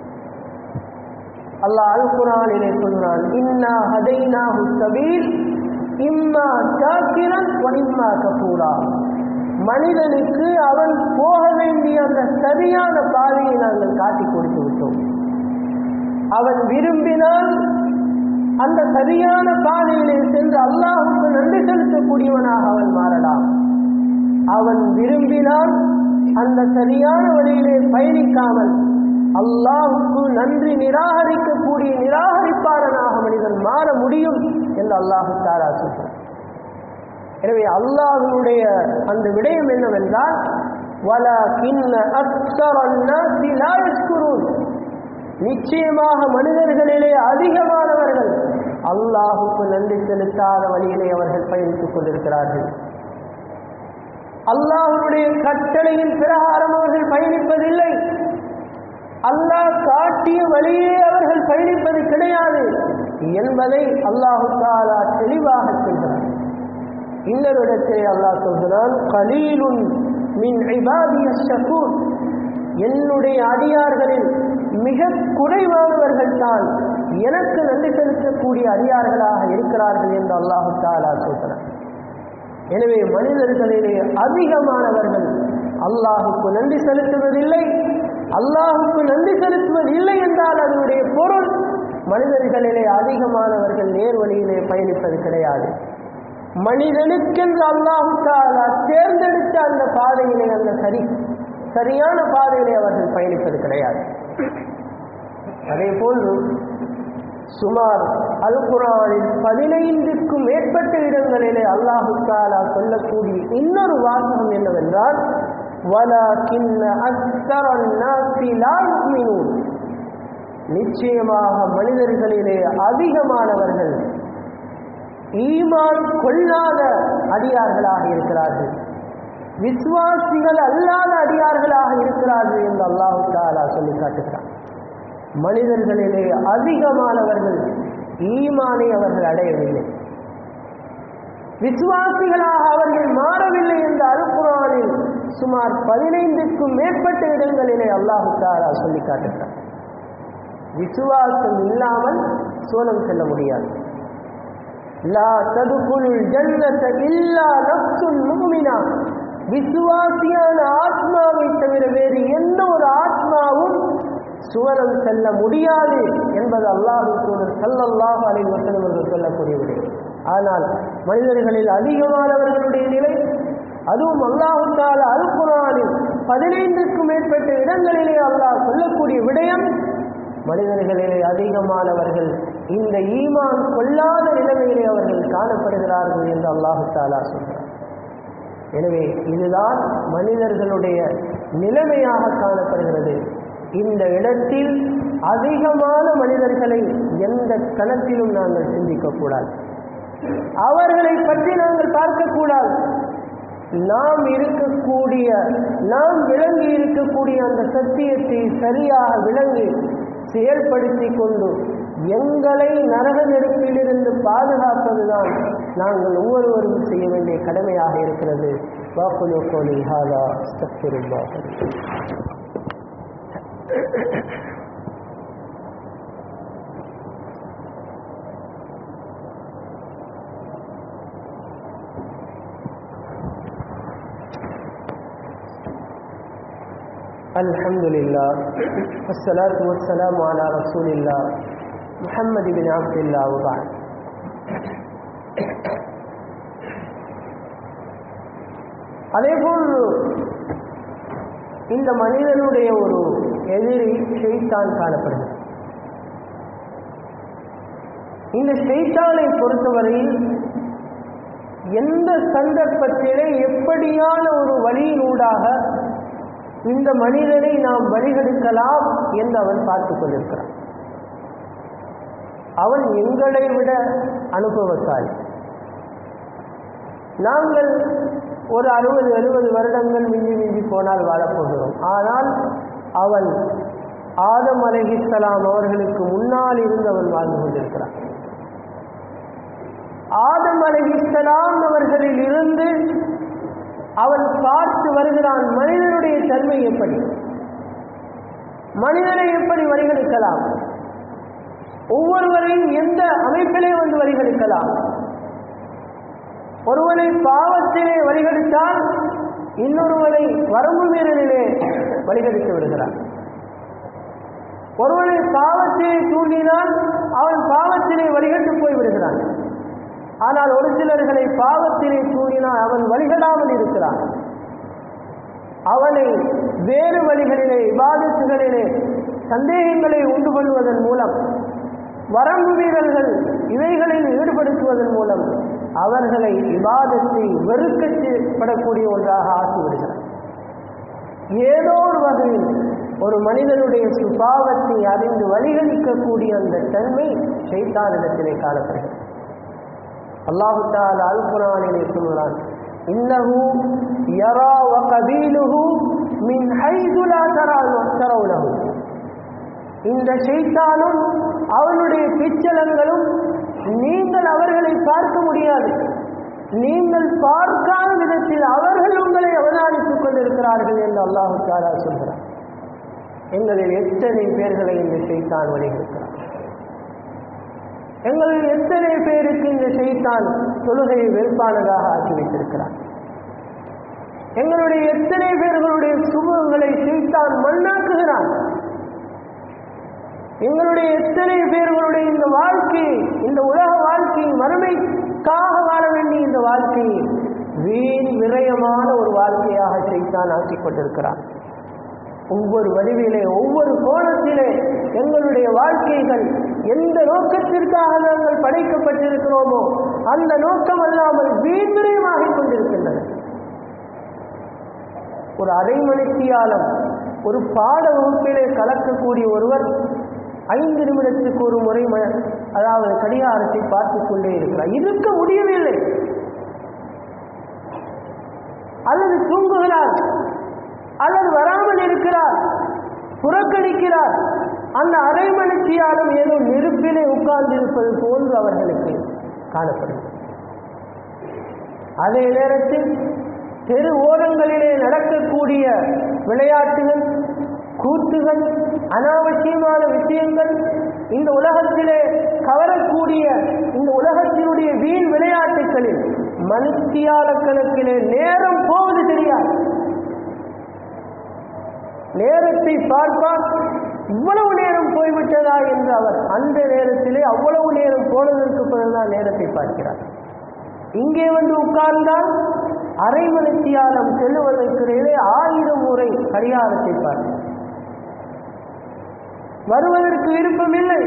அல்லாஹ் அல் குரானிலே சொல்கிறான் இன்னா ஹதைனாஹு சபீல் இம்மா சாக்கிரன் இம்மா கபூரா மனிதனுக்கு அவன் போக வேண்டிய அந்த சரியான பாதையை நாங்கள் காட்டி கொடுத்து விட்டோம் அவன் விரும்பினால் அந்த சரியான பாதையிலே சென்று அல்லாஹுக்கு நன்றி செலுத்தக்கூடியவனாக அவன் மாறலாம் அவன் விரும்பினால் அந்த சரியான வழியிலே பயணிக்காமல் அல்லாஹுக்கு நன்றி நிராகரிக்கக்கூடிய நிராகரிப்பாளனாக மனிதன் மாற முடியும் என்று அல்லாஹு தாரா சொல்கிறார் எனவே அல்லாஹனுடைய அந்த விடயம் என்னவென்றால் நிச்சயமாக மனிதர்களிலே அதிகமானவர்கள் அல்லாஹுக்கு நன்றி செலுத்தாத வழியிலே அவர்கள் பயணித்துக் கொண்டிருக்கிறார்கள் அல்லாஹனுடைய கட்டளையின் பிரகாரம் அவர்கள் பயணிப்பதில்லை அல்லாஹ் காட்டிய வழியே அவர்கள் பயணிப்பது கிடையாது என்பதை அல்லாஹு தாலா தெளிவாக சொல்கிறார் இன்னொரு இடத்திலே அல்லாஹ் சொல்கிறான் கலீலுன் மின் இபாதிய ஷகூர் என்னுடைய அடியார்களில் மிக குறைவானவர்கள் தான் எனக்கு நன்றி செலுத்தக்கூடிய அடியார்களாக இருக்கிறார்கள் என்று அல்லாஹு தாலா சொல்கிறார் எனவே மனிதர்களிலே அதிகமானவர்கள் அல்லாஹுக்கு நன்றி செலுத்துவதில்லை அல்லாஹுக்கு நன்றி செலுத்துவதில்லை என்றால் அதனுடைய பொருள் மனிதர்களிலே அதிகமானவர்கள் நேர்வழியிலே பயணிப்பது கிடையாது மனிதனுக்கென்று அல்லாஹு தாலா தேர்ந்தெடுத்த அந்த பாதையிலே அந்த சரி சரியான பாதையிலே அவர்கள் பயணிப்பது கிடையாது அதே போன்று சுமார் அல் குரானில் பதினைந்துக்கும் மேற்பட்ட இடங்களிலே அல்லாஹு தாலா சொல்லக்கூடிய இன்னொரு வாசகம் என்னவென்றால் நிச்சயமாக மனிதர்களிலே அதிகமானவர்கள் ஈமான் கொள்ளாத அடியார்களாக இருக்கிறார்கள் விசுவாசிகள் அல்லாத அடியார்களாக இருக்கிறார்கள் என்று அல்லாஹு தாலா சொல்லி காட்டுகிறார் மனிதர்களிலே அதிகமானவர்கள் ஈமானை அவர்கள் அடையவில்லை விசுவாசிகளாக அவர்கள் மாறவில்லை என்ற அல்குரானில் சுமார் பதினைந்துக்கும் மேற்பட்ட இடங்களிலே அல்லாஹு தாரா சொல்லி காட்டுகிறார் விசுவாசம் இல்லாமல் சோனம் செல்ல முடியாது லா ததுகுலுல் ஜன்னத இல்லா நப்சுன் முஃமினா விசுவாசியான ஆத்மாவை தவிர வேறு எந்த ஒரு ஆத்மாவும் சுவனம் செல்ல முடியாது என்பது அல்லாஹு தூதர் சல்லல்லாஹு அலைஹி வஸல்லம் அவர்கள் சொல்லக்கூடிய விடயம் ஆனால் மனிதர்களில் அதிகமானவர்களுடைய நிலை அதுவும் அல்லாஹு தால அல் குரானில் பதினைந்துக்கும் மேற்பட்ட இடங்களிலே அல்லாஹ் சொல்லக்கூடிய விடயம் மனிதர்களிலே அதிகமானவர்கள் இந்த ஈமான் கொள்ளாத நிலைமையிலே அவர்கள் காணப்படுகிறார்கள் என்று அல்லாஹு தாலா சொல்கிறார் எனவே இதுதான் மனிதர்களுடைய நிலைமையாக காணப்படுகிறது இந்த இடத்தில் அதிகமான மனிதர்களை எந்த கணத்திலும் நாங்கள் சிந்திக்கக்கூடாது அவர்களை பற்றி நாங்கள் பார்க்கக்கூடாது நாம் இருக்கக்கூடிய நாம் விளங்கி இருக்கக்கூடிய அந்த சத்தியத்தை சரியாக விளங்கி செயல்படுத்தி கொண்டு எங்களை நரக நெருப்பிலிருந்து பாதுகாப்பதுதான் நாங்கள் ஒவ்வொருவரும் செய்ய வேண்டிய கடமையாக இருக்கிறது வாக்குலு கோலி ஹாதா அஸ்தக்ஃபிருல்லாஹ் الحمد لله والصلاة والسلام على رسول الله محمد بن عبد الله وبعد அதேபோல் இந்த மனிதனுடைய ஒரு எதிரி ஷெய்தான் காணப்படுகிறது இந்த ஷெய்தானை பொறுத்தவரையில் எந்த சந்தர்ப்பத்திலே எப்படியான ஒரு வழியினூடாக இந்த மனிதனை நாம் வழிகெடுக்கலாம் என்று அவன் பார்த்துக் கொண்டிருக்கிறான் அவன் எங்களை விட அனுபவசாலி நாங்கள் ஒரு அறுபது எழுபது வருடங்கள் மிஞ்சி மிஞ்சி போனால் வாழப்போகிறோம் ஆனால் அவன் ஆதம் அலைஹிஸ்ஸலாம் அவர்களுக்கு முன்னால் இருந்து அவன் வாழ்ந்து கொண்டிருக்கிறான் ஆதம் அலைஹிஸ்ஸலாம் அவர்களில் இருந்து அவன் பார்த்து வருகிறான் மனிதனுடைய தன்மை எப்படி மனிதனை எப்படி வழிகெடுக்கலாம் ஒவ்வொருவரையும் எந்த அமைப்பிலே வந்து வழிகெடுக்கலாம் ஒருவனை பாவத்திலே வழிகெடுத்தால் இன்னொருவனை வரம்பு மீறலிலே வழிகெடுத்து விடுகிறான் ஒருவனை பாவத்திலே தூண்டினால் அவன் பாவத்திலே வழிகட்டு போய் விடுகிறான் ஆனால் ஒரு சிலர்களை பாவத்திலே தூண்டினால் அவன் வழிகடாமல் இருக்கிறான் அவனை வேறு வழிகளிலே விவாதத்துகளிலே சந்தேகங்களை உண்டு கொள்வதன் மூலம் வரம்பு மீறல்கள் இவைகளில் ஈடுபடுத்துவதன் மூலம் அவர்களை விவாதத்தை வெறுக்கப்படக்கூடிய ஒன்றாக ஆக்கிவிடுகிறார் ஏதோ ஒரு வகையில் ஒரு மனிதனுடைய சுபாவத்தை அறிந்து வழிகளிக்கக்கூடிய அந்த தன்மை சைத்தானிடத்திலே காணப்படுகிறது அல்லாஹு தால அல் குரானிலே சொல்கிறான் இன்னஹு யரா வ கபீலுஹு மின் ஹைது லா தரவுனஹு இந்த ஷைத்தானும் அவனுடைய பிச்சலங்களும் நீங்கள் அவர்களை பார்க்க முடியாது நீங்கள் பார்க்காத விதத்தில் அவர்கள் உங்களை அவதானித்துக் கொண்டிருக்கிறார்கள் என்று அல்லாஹு தாலா சொல்கிறார் எங்களில் எத்தனை பேர்களை இந்த ஷைத்தான் வழிகிறார் எங்களில் எத்தனை பேருக்கு இந்த ஷைத்தான் தொழுகையை வெறுப்பானதாக ஆக்கி வைத்திருக்கிறார் எங்களுடைய எத்தனை பேர்களுடைய சுபங்களை ஷைத்தான் மண்ணாக்குகிறான் எங்களுடைய எத்தனை பேர்களுடைய இந்த வாழ்க்கையை இந்த உலக வாழ்க்கையை மறுமைக்காக வாழ வேண்டிய இந்த வாழ்க்கையை வீண் விரயமான ஒரு வாழ்க்கையாக செய்தான் ஆக்கிக் கொண்டிருக்கிறான் ஒவ்வொரு வடிவிலே ஒவ்வொரு கோணத்திலே எங்களுடைய வாழ்க்கைகள் எந்த நோக்கத்திற்காக நாங்கள் படைக்கப்பட்டிருக்கிறோமோ அந்த நோக்கம் அல்லாமல் வீண் விரயமாகிக் கொண்டிருக்கின்றன ஒரு அரைமணித்தியாலம் ஒரு பாட வகுப்பிலே கலக்கக்கூடிய ஒருவர் ஐந்து நிமிடத்துக்கு ஒரு முறை ம- அதாவது கடிகாரத்தை பார்த்துக் கொண்டே இருக்கிறார் இருக்க முடியவில்லை அல்லது தூங்குகிறார் அல்லது வராமல் இருக்கிறார் புறக்கணிக்கிறார் அந்த அரை மணித்தியாலும் ஏதோ நெருப்பிலே உட்கார்ந்திருப்பது போன்று அவர்களுக்கு காணப்படுகிறது அதே நேரத்தில் தெரு ஓரங்களிலே நடக்கக்கூடிய விளையாட்டுகள் கூத்துகள் அனாவசியமான விஷயங்கள் இந்த உலகத்திலே கவரக்கூடிய இந்த உலகத்தினுடைய வீண் விளையாட்டுகளில் மனுத்தியால கணக்கிலே நேரம் போவது தெரியாது நேரத்தை பார்ப்பார் இவ்வளவு நேரம் போய்விட்டதா என்று அவர் அந்த நேரத்திலே அவ்வளவு நேரம் போனதற்கு பிறகுதான் நேரத்தை பார்க்கிறார் இங்கே வந்து உட்கார்ந்தால் அரை மணித்தியாலம் செல்லுவதற்கிடையிலே ஆயிரம் முறை கடிகாரத்தை பார்க்கிறார் வருவதற்கு விருப்பமில்லை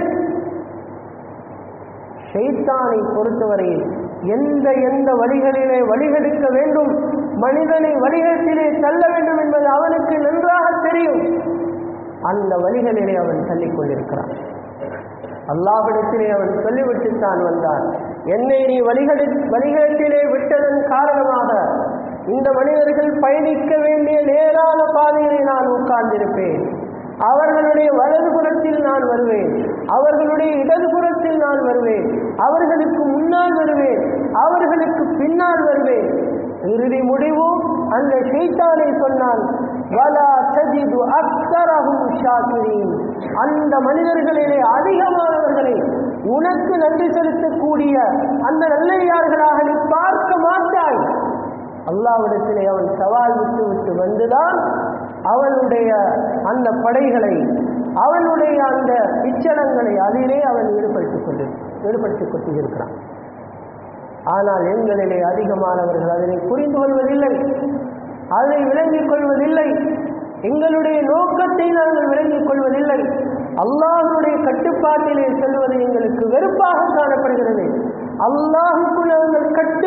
ஷைத்தானை பொறுத்தவரையில் எந்த எந்த வழிகளிலே வழிகெடுக்க வேண்டும் மனிதனை வழிகட்டிலே தள்ள வேண்டும் என்பது அவனுக்கு நன்றாக தெரியும் அந்த வழிகளிலே அவன் தள்ளிக் கொண்டிருக்கிறான் அல்லாஹ்விடத்திலே அவன் சொல்லிவிட்டுத்தான் வந்தான் என்னை நீ வழிகடி வழிகட்டிலே விட்டதன் காரணமாக இந்த மனிதர்கள் பயணிக்க வேண்டிய நேரான பாதையிலே நான் உட்கார்ந்திருப்பேன் அவர்களுடைய வலதுபுறத்தில் நான் வருவேன் அவர்களுடைய இடதுபுறத்தில் நான் வருவேன் அவர்களுக்கு முன்னால் வருவேன் அவர்களுக்கு பின்னால் வருவேன் இறுதி முடிவு அந்த ஷைத்தானை சொன்னான் வலா தஜிது அக்தரஹும் ஷாக்கிரீன் அந்த மனிதர்களிலே அதிகமானவர்களை உனக்கு நன்றி செலுத்தக்கூடிய அந்த நல்லையார்களாக நீ பார்க்க மாட்டாய் அல்லாவிடத்திலே அவன் சவால் விட்டு விட்டு வந்துதான் அவனுடைய அந்த படைகளை அவனுடைய அந்த இச்சலங்களை அதிலே அவன் ஈடுபடுத்திக் கொண்டு ஈடுபடுத்திக் கொண்டிருக்கிறான் ஆனால் எங்களிலே அதிகமானவர்கள் அதனை புரிந்து கொள்வதில்லை அதை விளங்கிக் கொள்வதில்லை எங்களுடைய நோக்கத்தை நாங்கள் விளங்கிக் கொள்வதில்லை அல்லாஹ்வுடைய கட்டுப்பாட்டிலே செல்வது எங்களுக்கு வெறுப்பாக காணப்படுகிறது அல்லாஹுக்கு நாங்கள் கட்டுப்பட்டு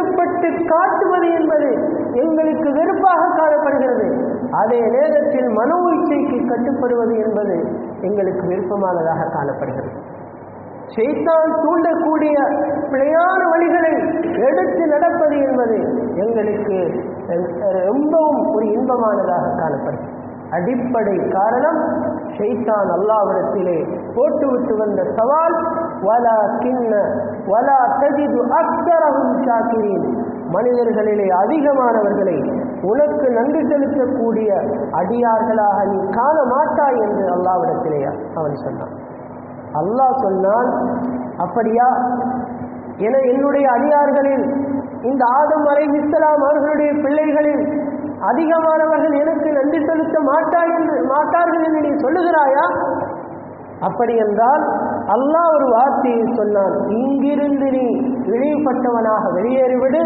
கட்டுப்பட்டு காட்டுவது என்பது எங்களுக்கு வெறுப்பாக காணப்படுகிறது அதே நேரத்தில் மனோ இச்சைக்கு கட்டுப்படுவது என்பது எங்களுக்கு விருப்பமானதாக காணப்படுகிறது செய்தான் தூண்டக்கூடிய பிழையான வழிகளை எடுத்து நடப்பது என்பது எங்களுக்கு ரொம்பவும் ஒரு இன்பமானதாக காணப்படுகிறது அடிப்படை காரணம் ஷைத்தான் அல்லாவிடத்திலே போட்டுவிட்டு வந்த சவால் வலா கிண்ண வலா தஜிது அக்தரகும் ஷாக்கிரீன் மனிதர்களிலே அதிகமானவர்களை உனக்கு நன்றி செலுத்தக்கூடிய அடியார்களாக நீ காண மாட்டாய் என்று அல்லாவிடத்திலே அவன் சொன்னான் அல்லாஹ் சொன்னான் அப்படியா என என்னுடைய அடியார்களில் இந்த ஆதம் அலை இஸ்லாம் அவர்களுடைய பிள்ளைகளில் அதிகமானவர்கள் எனக்கு நன்றி செலுத்த மாட்டாய் என்று மாட்டார்கள் என்று நீ சொல்லுகிறாயா அப்படி என்றால் அல்லாஹ் ஒரு வார்த்தையை சொன்னான் இங்கிருந்து நீ இழிவுபட்டவனாக வெளியேறிவிடு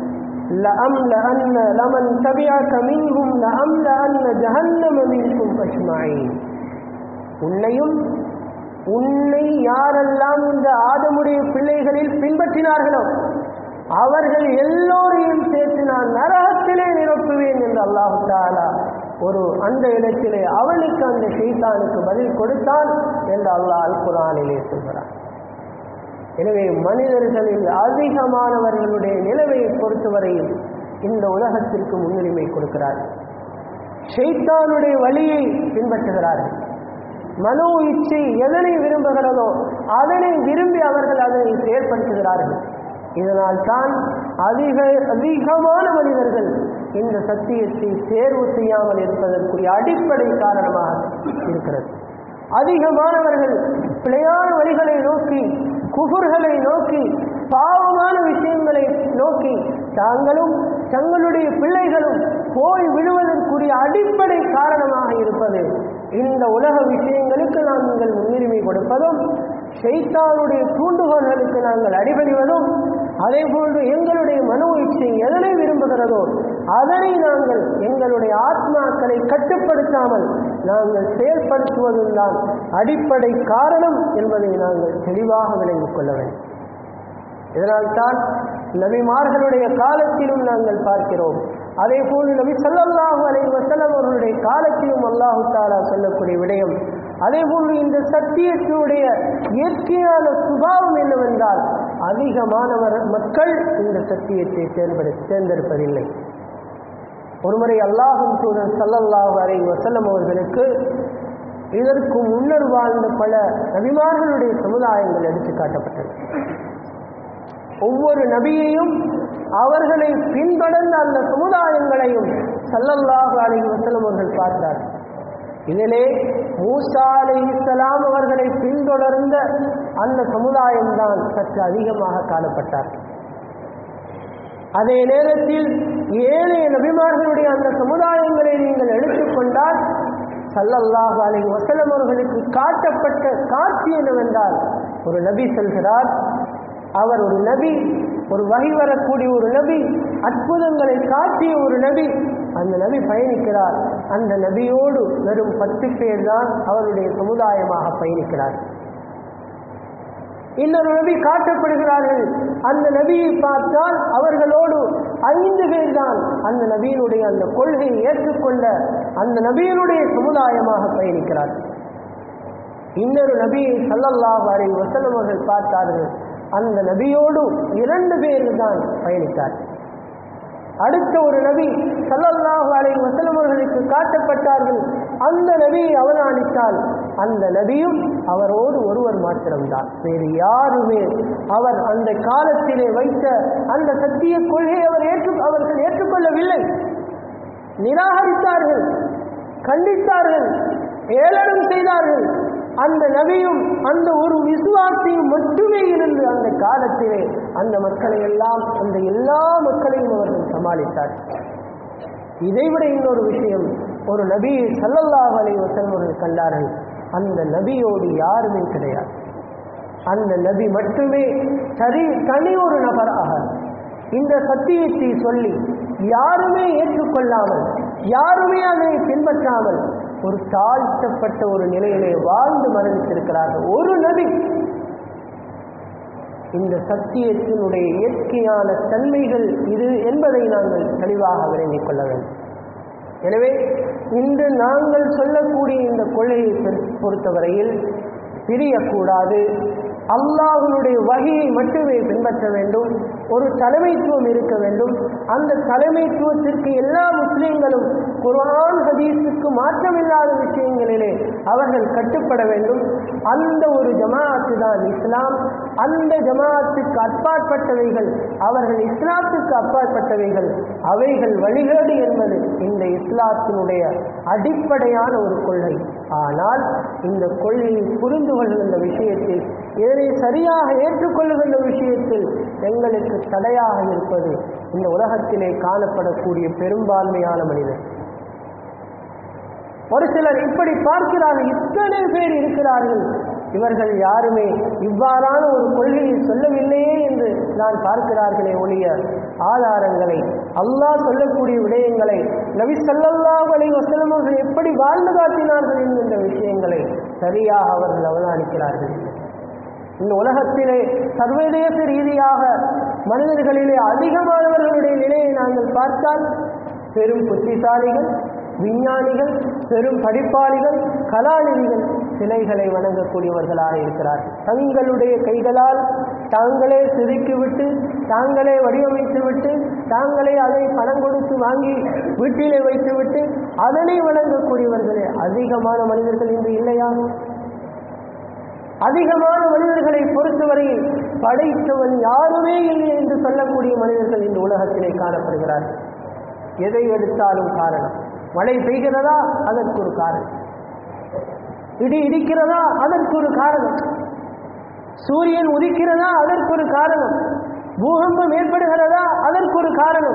لأملأن لمن تبعك منهم لأملأن جهنم منكم أجمعين உன்னையும் உன்னை யாரெல்லாம் இந்த ஆதமுடைய பிள்ளைகளில் பின்பற்றினார்களோ அவர்கள் எல்லோரையும் சேர்த்து நான் நரகத்திலே நிரப்புவேன் என்று அல்லாஹு தாலா ஒரு அந்த இடத்திலே அவனுக்கு அந்த ஷெய்தானுக்கு பதில் கொடுத்தான் என்று அல்லாஹ் அல் குரானிலே சொல்கிறான் எனவே மனிதர்களில் அதிகமானவர்களுடைய நிலைமையை பொறுத்தவரையில் இந்த உலகத்திற்கு முன்னுரிமை கொடுக்கிறார் ஷெய்தானுடைய வழியை பின்பற்றுகிறார்கள் மனோ இச்சை எதனை விரும்புகிறதோ அதனை விரும்பி அவர்கள் அதனை செயற்படுத்துகிறார்கள் இதனால் தான் அதிக அதிகமான மனிதர்கள் இந்த சத்தியத்தை தேர்வு செய்யாமல் இருப்பதற்குரிய அடிப்படை காரணமாக இருக்கிறது அதிகமானவர்கள் பிழையான வழிகளை நோக்கி குபுர்களை நோக்கி பாவமான விஷயங்களை நோக்கி தாங்களும் தங்களுடைய பிள்ளைகளும் போய் விடுவதற்குரிய அடிப்படை காரணமாக இருப்பது இந்த உலக விஷயங்களுக்கு நாங்கள் முன்னுரிமை கொடுப்பதும் ஷைத்தானுடைய தூண்டுகோள்களுக்கு நாங்கள் அடிபணிவதும் அதே போன்று எங்களுடைய மனோ இச்சை எதனை விரும்புகிறதோ அதனை நாங்கள் எங்களுடைய ஆத்மாக்களை கட்டுப்படுத்தாமல் நாங்கள் செயல்படுத்துவதும் தான் அடிப்படை காரணம் என்பதை நாங்கள் தெளிவாக விளங்கிக் கொள்ள வேண்டும் இதனால்தான் நபிமார்களுடைய காலத்திலும் நாங்கள் பார்க்கிறோம் அதே போல் நபி ஸல்லல்லாஹு அலைஹி வஸல்லம் அவர்களுடைய காலத்திலும் அல்லாஹு தாலா சொல்லக்கூடிய விடயம் அதே போன்று இந்த சத்தியத்தினுடைய இயற்கையான சுபாவம் என்னவென்றால் அதிகமானவர் மக்கள் இந்த சத்தியத்தை தேர்ந்தெடு தேர்ந்தெடுப்பதில்லை ஒருமுறை அல்லாஹும் தூதர் ஸல்லல்லாஹு அலைஹி வஸல்லம் அவர்களுக்கு இதற்கு முன்னர் வாழ்ந்த பல நபிமார்களுடைய சமுதாயங்கள் எடுத்து காட்டப்பட்டது ஒவ்வொரு நபியையும் அவர்களை பின்தொடர்ந்த அந்த சமுதாயங்களையும் சல்லல்லாஹு அலைஹி வஸல்லம் அவர்கள் பார்த்தார் இதிலே மூசா அலைஹிஸ்ஸலாம் அவர்களை பின்தொடர்ந்த அந்த சமுதாயம்தான் சற்று அதிகமாக காணப்பட்டார் அதே நேரத்தில் ஏழைய நபிமார்களுடைய அந்த சமுதாயங்களை நீங்கள் எடுத்துக்கொண்டால் சல்லல்லாஹு அலைஹி வஸல்லம் அவர்களுக்கு காட்டப்பட்ட காட்சி என்னவென்றால் ஒரு நபி சொல்கிறார் அவர் ஒரு நபி ஒரு வகை வரக்கூடிய ஒரு நபி அற்புதங்களை காட்டிய ஒரு நபி அந்த நபி பயணிக்கிறார் அந்த நபியோடு வெறும் பத்து பேர் தான் அவருடைய சமுதாயமாக பயணிக்கிறார் இன்னொரு நபி காட்டப்படுகிறார்கள் அந்த நபியை பார்த்தால் அவர்களோடு ஐந்து பேர் தான் அந்த நபியினுடைய அந்த கொள்கையை ஏற்றுக்கொண்ட அந்த நபியினுடைய சமுதாயமாக பயணிக்கிறார் இன்னொரு நபியை சல்லல்லாஹு அலைஹி வஸல்லம் அவர்கள் பார்த்தார்கள் அந்த நபியோடு இரண்டு பேர் தான் பயணித்தார் அடுத்த ஒரு நபி சல்லல்லாஹு அலைஹி வஸல்லம் அவர்களுக்கு காட்டப்பட்டார்கள் அந்த நபியை அவதானித்தால் அந்த நபியும் அவரோடு ஒருவர் மாத்திரம்தான் வேறு யாருமே அவர் அந்த காலத்திலே வைத்த அந்த சத்திய கொள்கையை அவர் ஏற்று அவர்கள் ஏற்றுக்கொள்ளவில்லை நிராகரித்தார்கள் கண்டித்தார்கள் ஏளனம் செய்தார்கள் அந்த நபியும் அந்த ஒரு விசுவாசியும் மட்டுமே இருந்து அந்த காலத்திலே அந்த மக்களை எல்லாம் அந்த எல்லா மக்களையும் அவர்கள் சமாளித்தார் இதைவிட இன்னொரு விஷயம் ஒரு நபியை சல்லல்லாஹு அலைஹி வஸல்லம் அவர்கள் கண்டார்கள் அந்த நபியோடு யாருமே கிடையாது அந்த நபி மட்டுமே சரி தனி ஒரு நபராக இந்த சத்தியத்தை சொல்லி யாருமே ஏற்றுக்கொள்ளாமல் யாருமே அதை பின்பற்றாமல் ஒரு தாழ்த்தப்பட்ட ஒரு நிலையிலே வாழ்ந்து மரணித்திருக்கிறார்கள் ஒரு நபி இந்த சத்தியத்தினுடைய இயற்கையான தன்மைகள் இது என்பதை நாங்கள் தெளிவாக விளங்கிக் கொள்ள வேண்டும் எனவே இன்று நாங்கள் சொல்லக்கூடிய இந்த கொள்கையை பொறு- பொறுத்தவரையில் பிரியக்கூடாது அல்லாஹ்வுடைய வகையை மட்டுமே பின்பற்ற வேண்டும் ஒரு தலைமைத்துவம் இருக்க வேண்டும் அந்த தலைமைத்துவத்திற்கு எல்லா முஸ்லிம்களும் குர்ஆன் ஹதீஸுக்கு மாற்றமில்லாத விஷயங்களிலே அவர்கள் கட்டுப்பட வேண்டும் அந்த ஒரு ஜமாஅத்து தான் இஸ்லாம் அந்த ஜமாஅத்துக்கு அப்பாற்பட்டவைகள் அவர்கள் இஸ்லாத்துக்கு அப்பாற்பட்டவைகள் அவைகள் வழிகேடு என்பது இந்த இஸ்லாத்தினுடைய அடிப்படையான ஒரு கொள்கை ஆனால் இந்த கொள்கையை புரிந்து கொள்கின்ற விஷயத்தில் இதனை சரியாக ஏற்றுக்கொள்ளுகின்ற விஷயத்தில் எங்களுக்கு தடையாக இருப்பது இந்த உலகத்திலே காணப்படக்கூடிய பெரும்பான்மையான மனிதர் ஒரு சிலர் இப்படி பார்க்கிறார்கள் இத்தனை பேர் இருக்கிறார்கள் இவர்கள் யாருமே இவ்வாறான ஒரு கொள்கையை சொல்லவில்லையே என்று நான் பார்க்கிறார்களே ஒழிய ஆதாரங்களை அல்லாஹ் சொல்லக்கூடிய விடயங்களை நபி ஸல்லல்லாஹு அலைஹி வஸல்லம் அவர்கள் எப்படி வாழ்ந்து காட்டினார்கள் என்கின்ற விஷயங்களை சரியாக அவர்கள் அவதானிக்கிறார்கள் இந்த உலகத்திலே சர்வதேச ரீதியாக மனிதர்களிலே அதிகமானவர்களுடைய நிலையை நாங்கள் பார்த்தால் பெரும் புத்திசாலிகள் விஞ்ஞானிகள் பெரும் படிப்பாளிகள் கலாநிதிகள் சிலைகளை வணங்கக்கூடியவர்களாக இருக்கிறார்கள் தங்களுடைய கைகளால் தாங்களே செதுக்கிவிட்டு தாங்களே வடிவமைத்துவிட்டு தாங்களே அதை பணம் கொடுத்து வாங்கி வீட்டிலே வைத்துவிட்டு அதனை வணங்கக்கூடியவர்களே அதிகமான மனிதர்கள் இன்று இல்லையா அதிகமான மனிதர்களை பொறுத்தவரையில் படைத்தவன் யாருமே இல்லை என்று சொல்லக்கூடிய மனிதர்கள் இந்த உலகத்திலே காணப்படுகிறார்கள் எதை எடுத்தாலும் காரணம் மழை பெய்கிறதா அதற்கு ஒரு காரணம் இடி இடிக்கிறதா அதற்கு ஒரு காரணம் சூரியன் உதிக்கிறதா அதற்கு ஒரு காரணம் பூகம்பம் ஏற்படுகிறதா அதற்கு ஒரு காரணம்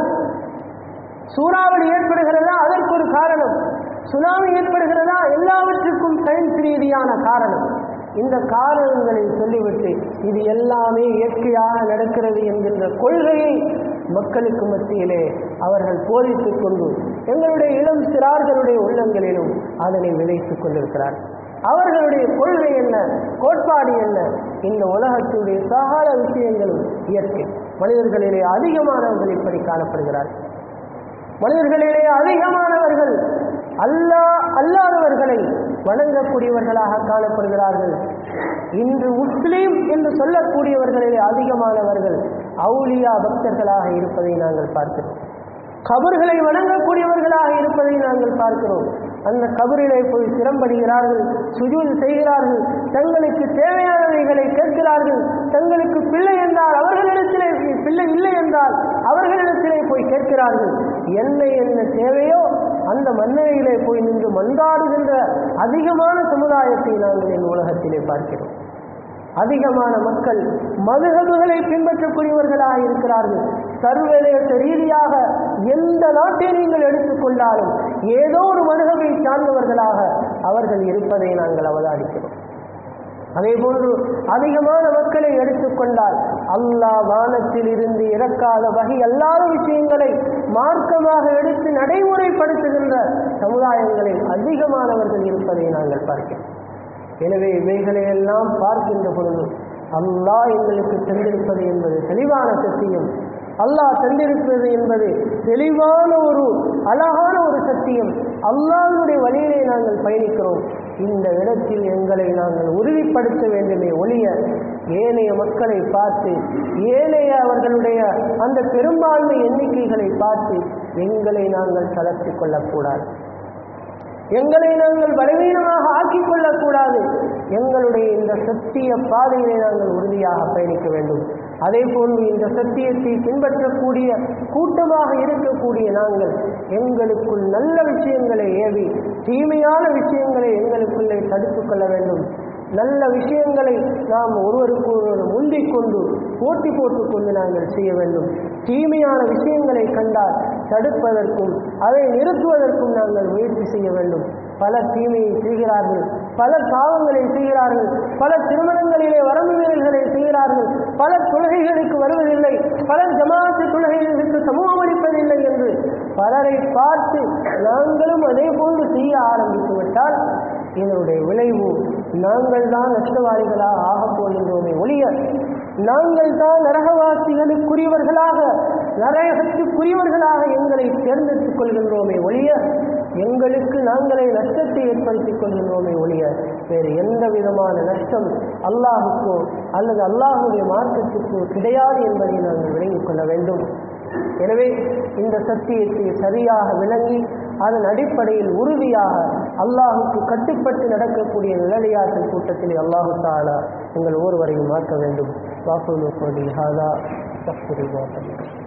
சூறாவளி ஏற்படுகிறதா அதற்கு ஒரு காரணம் சுனாமி ஏற்படுகிறதா எல்லாவற்றுக்கும் சயின்ஸ் ரீதியான காரணம் இந்த காரணங்களை சொல்லிவிட்டு இது எல்லாமே இயற்கையாக நடக்கிறது என்கின்ற கொள்கையை மக்களுக்கு மத்தியிலே அவர்கள் போதித்துக் கொண்டு எங்களுடைய இளம் சிறார்களுடைய உள்ளங்களிலும் அதனை விதைத்துக் கொண்டிருக்கிறார்கள் அவர்களுடைய கொள்கை என்ன கோட்பாடு என்ன இந்த உலகத்துடைய சகல விஷயங்களும் இயற்கை மனிதர்களிலே அதிகமானவர்கள் இப்படி காணப்படுகிறார்கள் மனிதர்களிலே அதிகமானவர்கள் அல்லாஹ் அல்லாதவர்களை வணங்கக்கூடியவர்களாக காணப்படுகிறார்கள் இன்று முஸ்லீம் என்று சொல்லக்கூடியவர்களிலே அதிகமானவர்கள் அவுலியா பக்தர்களாக இருப்பதை நாங்கள் பார்க்கிறோம் கபர்களை வணங்கக்கூடியவர்களாக இருப்பதை நாங்கள் பார்க்கிறோம் அந்த கபரிலே போய் சிரம்படுகிறார்கள் சுஜூல் செய்கிறார்கள் தங்களுக்கு தேவையானவைகளை கேட்கிறார்கள் தங்களுக்கு பிள்ளை என்றால் அவர்களிடத்திலே பிள்ளை இல்லை என்றால் அவர்களிடத்திலே போய் கேட்கிறார்கள் என்ன என்ன தேவையோ அந்த மன்னரையிலே போய் நின்று மன்றாடுகின்ற அதிகமான சமுதாயத்தை நாங்கள் இந்த உலகத்திலே பார்க்கிறோம் அதிகமான மக்கள் மதுகபுகளை பின்பற்றக்கூடியவர்களாக இருக்கிறார்கள் சர்வதேச ரீதியாக எந்த நாட்டை நீங்கள் எடுத்துக்கொண்டாலும் ஏதோ ஒரு மதுகபை சார்ந்தவர்களாக அவர்கள் இருப்பதை நாங்கள் அவதானிக்கிறோம் அதே போன்று அதிகமான மக்களை எடுத்துக்கொண்டால் அல்லாஹ் வானத்தில் இருந்து இறக்காத வகை அல்லாத விஷயங்களை மார்க்கமாக எடுத்து நடைமுறைப்படுத்துகின்ற சமுதாயங்களில் அதிகமானவர்கள் இருப்பதை நாங்கள் பார்க்கிறோம் எனவே இவைகளை எல்லாம் பார்க்கின்ற பொழுது அல்லாஹ் எங்களுக்கு தந்திருப்பது என்பது தெளிவான சத்தியம் அல்லாஹ் தந்திருப்பது என்பது தெளிவான ஒரு அழகான ஒரு சத்தியம் அல்லாஹ்வுடைய வழியிலே நாங்கள் பயணிக்கிறோம் இந்த இடத்தில் எங்களை நாங்கள் உறுதிப்படுத்த வேண்டுமே ஒழிய ஏனைய மக்களை பார்த்து ஏனைய அவர்களுடைய அந்த பெரும்பான்மை எண்ணிக்கைகளை பார்த்து எங்களை நாங்கள் தளர்த்திக் கொள்ளக்கூடாது எங்களை நாங்கள் பலவீனமாக ஆக்கிக் கொள்ளக்கூடாது எங்களுடைய இந்த சத்திய பாதையிலே நாங்கள் உறுதியாக பயணிக்க வேண்டும் அதே போன்று இந்த சத்தியத்தை பின்பற்றக்கூடிய கூட்டமாக இருக்கக்கூடிய நாங்கள் எங்களுக்குள் நல்ல விஷயங்களை ஏவி தீமையான விஷயங்களை எங்களுக்குள்ளே தடுத்துக் கொள்ள வேண்டும் நல்ல விஷயங்களை நாம் ஒருவருக்கு ஒருவர் முந்திக் கொண்டு போட்டி போட்டுக் கொண்டு நாங்கள் செய்ய வேண்டும் தீமையான விஷயங்களை கண்டால் தடுப்பதற்கும் அதை நிறுத்துவதற்கும் நாங்கள் முயற்சி செய்ய வேண்டும் பல தீமையை செய்கிறார்கள் பல பாவங்களை செய்கிறார்கள் பல திருமணங்களிலே வரம்பு மீறல்களை செய்கிறார்கள் பல தொழுகைகளுக்கு வருவதில்லை பலர் ஜமாத்து தொழுகைகளுக்கு சமூகம் அளிப்பதில்லை என்று பலரை பார்த்து நாங்களும் அதே போன்று செய்ய ஆரம்பித்து விட்டால் இதனுடைய விளைவு நாங்கள் தான் நஷ்டவாளிகளாக ஆகப் போகின்றோமே ஒழிய நாங்கள் தான் நரகவாசிகளுக்குரியவர்களாக நரகத்துக்குரியவர்களாக எங்களை தேர்ந்தெடுத்துக் கொள்கின்றோமே ஒழிய எங்களுக்கு நாங்களே நஷ்டத்தை ஏற்படுத்திக் கொள்கின்றோமே ஒழிய வேறு எந்த விதமான நஷ்டம் அல்லாஹுக்கோ அல்லது அல்லாஹுடைய மார்க்கத்துக்கோ கிடையாது என்பதை நாங்கள் விளங்கிக் கொள்ள வேண்டும் எனவே இந்த சத்தியத்தை சரியாக விளங்கி அதன் அடிப்படையில் உறுதியாக அல்லாஹுக்கு கட்டுப்பட்டு நடக்கக்கூடிய நிழலியாற்றல் கூட்டத்தில் அல்லாஹு தாலா எங்கள் ஒருவரையும் மாற்ற வேண்டும் வாக்குலு கோடி ஹாதா தப்புரி